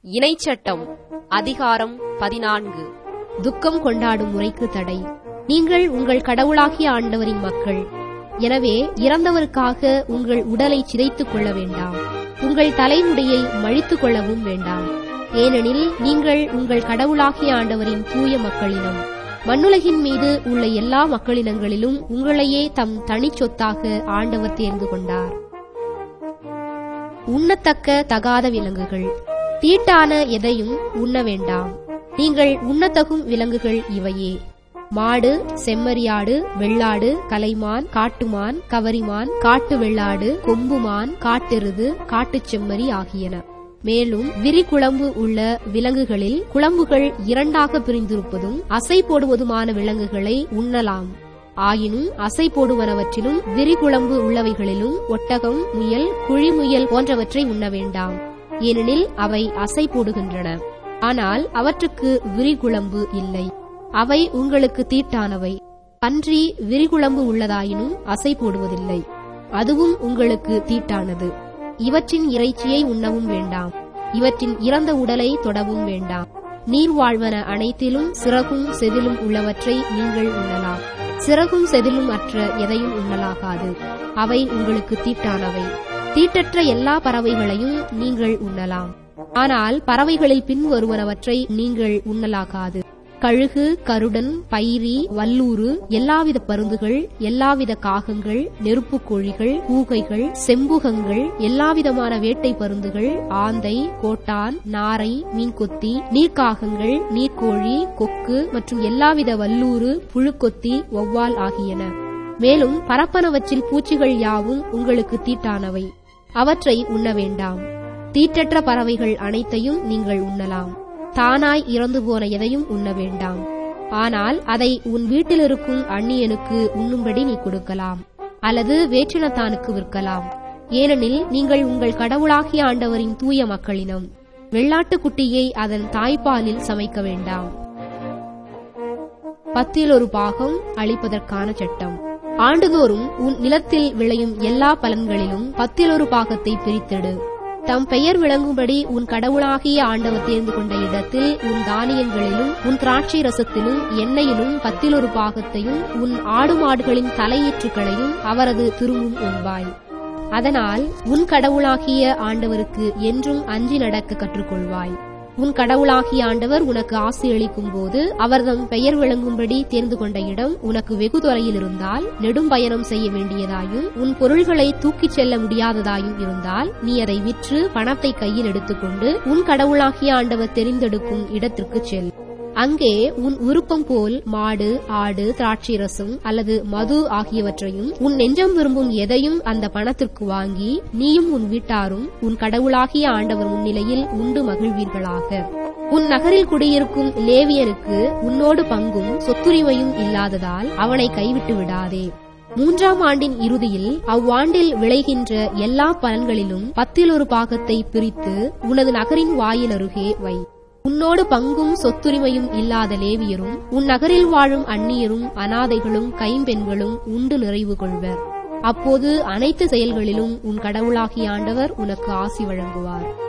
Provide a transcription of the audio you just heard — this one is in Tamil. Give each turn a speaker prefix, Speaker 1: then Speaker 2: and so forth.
Speaker 1: இணைச்சட்டம் அதிகாரம் பதினான்கு
Speaker 2: துக்கம் கொண்டாடும் முறைக்கு தடை நீங்கள் உங்கள் கடவுளாகிய ஆண்டவரின் மக்கள் எனவே இறந்தவருக்காக உங்கள் உடலை சிதைத்துக் கொள்ள வேண்டாம் உங்கள் தலைமுடியை மழித்துக் கொள்ளவும் வேண்டாம் ஏனெனில் நீங்கள் உங்கள் கடவுளாகிய ஆண்டவரின் தூய மக்களினம் மண்ணுலகின் மீது உள்ள எல்லா மக்களினங்களிலும் உங்களையே தம் தனிச்சொத்தாக ஆண்டவர் தேர்ந்து கொண்டார் உண்ணத்தக்க தகாத விலங்குகள் தீட்டான எதையும் உண்ண வேண்டாம் நீங்கள் உண்ணத்தகும் விலங்குகள் இவையே மாடு செம்மறியாடு வெள்ளாடு கலைமான் காட்டுமான் கவரிமான் காட்டு வெள்ளாடு கொம்புமான் காட்டெருது காட்டுச் செம்மறி ஆகியன மேலும் விரிகுழம்பு உள்ள விலங்குகளில் குழம்புகள் இரண்டாக பிரிந்திருப்பதும் அசை போடுவதுமான விலங்குகளை உண்ணலாம் ஆயினும் அசை போடுவனவற்றிலும் விரிகுழம்பு உள்ளவைகளிலும் ஒட்டகம் முயல் குழிமுயல் போன்றவற்றை உண்ண வேண்டாம் ஏனெனில் அவை அசை போடுகின்றன ஆனால் அவற்றுக்கு விரிகுழம்பு இல்லை அவை உங்களுக்கு தீட்டானவை பன்றி விரிகுழம்பு உள்ளதாயினும் அசை போடுவதில்லை அதுவும் உங்களுக்கு தீட்டானது இவற்றின் இறைச்சியை உண்ணவும் வேண்டாம் இவற்றின் இறந்த உடலை தொடவும் வேண்டாம் நீர் வாழ்வன அனைத்திலும் சிறகும் செதிலும் உள்ளவற்றை நீங்கள் உண்ணலாம் சிறகும் செதிலும் அற்ற எதையும் உண்ணலாகாது அவை உங்களுக்கு தீட்டானவை தீட்டற்ற எல்லா பறவைகளையும் நீங்கள் உண்ணலாம் ஆனால் பறவைகளில் பின் வருவனவற்றை நீங்கள் உண்ணலாகாது கழுகு கருடன் பைரி வல்லூறு எல்லாவித பருந்துகள் எல்லாவித காகங்கள் நெருப்புக் கோழிகள் கூகைகள் செம்புகங்கள் எல்லாவிதமான வேட்டை பருந்துகள் ஆந்தை கோட்டான் நாரை மீன்கொத்தி நீர்க்காகங்கள் நீர்க்கோழி கொக்கு மற்றும் எல்லாவித வல்லூறு புழுக்கொத்தி ஒவ்வால் ஆகியன மேலும் பரப்பனவற்றில் பூச்சிகள் யாவும் உங்களுக்கு தீட்டானவை அவற்றை உண்ண வேண்டாம் தீட்டற்ற பறவைகள் அனைத்தையும் நீங்கள் உண்ணலாம் தானாய் இறந்து போன எதையும் உண்ண வேண்டாம் ஆனால் அதை உன் வீட்டில் இருக்கும் அந்நியனுக்கு உண்ணும்படி நீ கொடுக்கலாம் அல்லது வேற்றினத்தானுக்கு விற்கலாம் ஏனெனில் நீங்கள் உங்கள் கடவுளாகிய ஆண்டவரின் தூய மக்களினம் வெள்ளாட்டுக் குட்டியை அதன் தாய்ப்பாலில் சமைக்க வேண்டாம் பத்தில் ஒரு பாகம் அளிப்பதற்கான சட்டம் ஆண்டுதோறும் உன் நிலத்தில் விளையும் எல்லா பலன்களிலும் பத்தில் ஒரு பாகத்தை பிரித்தெடு தம் பெயர் விளங்கும்படி உன் கடவுளாகிய ஆண்டவர் தேர்ந்து கொண்ட இடத்தில் உன் தானியங்களிலும் உன் திராட்சை ரசத்திலும் எண்ணெயிலும் பத்தில் ஒரு பாகத்தையும் உன் ஆடு மாடுகளின் தலையீற்றுகளையும் அவரது திரும்பும் உண்பாய் அதனால் உன் கடவுளாகிய ஆண்டவருக்கு என்றும் அஞ்சி நடக்க கற்றுக்கொள்வாய் உன் கடவுளாகிய ஆண்டவர் உனக்கு ஆசை அளிக்கும் போது அவர்தம் பெயர் விளங்கும்படி தேர்ந்து கொண்ட இடம் உனக்கு வெகு தொலையில் இருந்தால் நெடும் பயணம் செய்ய வேண்டியதாயும் உன் பொருள்களை தூக்கிச் செல்ல முடியாததாயும் இருந்தால் நீ அதை விற்று பணத்தை கையில் எடுத்துக்கொண்டு உன் கடவுளாகிய ஆண்டவர் தெரிந்தெடுக்கும் இடத்திற்கு செல் அங்கே உன் விருப்பம் போல் மாடு ஆடு திராட்சை ரசம் அல்லது மது ஆகியவற்றையும் உன் நெஞ்சம் விரும்பும் எதையும் அந்த பணத்திற்கு வாங்கி நீயும் உன் வீட்டாரும் உன் கடவுளாகிய ஆண்டவர் முன்னிலையில் உண்டு மகிழ்வீர்களாக உன் நகரில் குடியிருக்கும் லேவியனுக்கு உன்னோடு பங்கும் சொத்துரிமையும் இல்லாததால் அவனை கைவிட்டு விடாதே மூன்றாம் ஆண்டின் இறுதியில் அவ்வாண்டில் விளைகின்ற எல்லா பலன்களிலும் பத்தில் ஒரு பாகத்தை பிரித்து உனது நகரின் வாயில் அருகே வை உன்னோடு பங்கும் சொத்துரிமையும் இல்லாத லேவியரும் உன் நகரில் வாழும் அந்நியரும் அனாதைகளும் கைம்பெண்களும் உண்டு நிறைவு கொள்வர் அப்போது அனைத்து செயல்களிலும் உன் கடவுளாகிய ஆண்டவர் உனக்கு ஆசி வழங்குவார்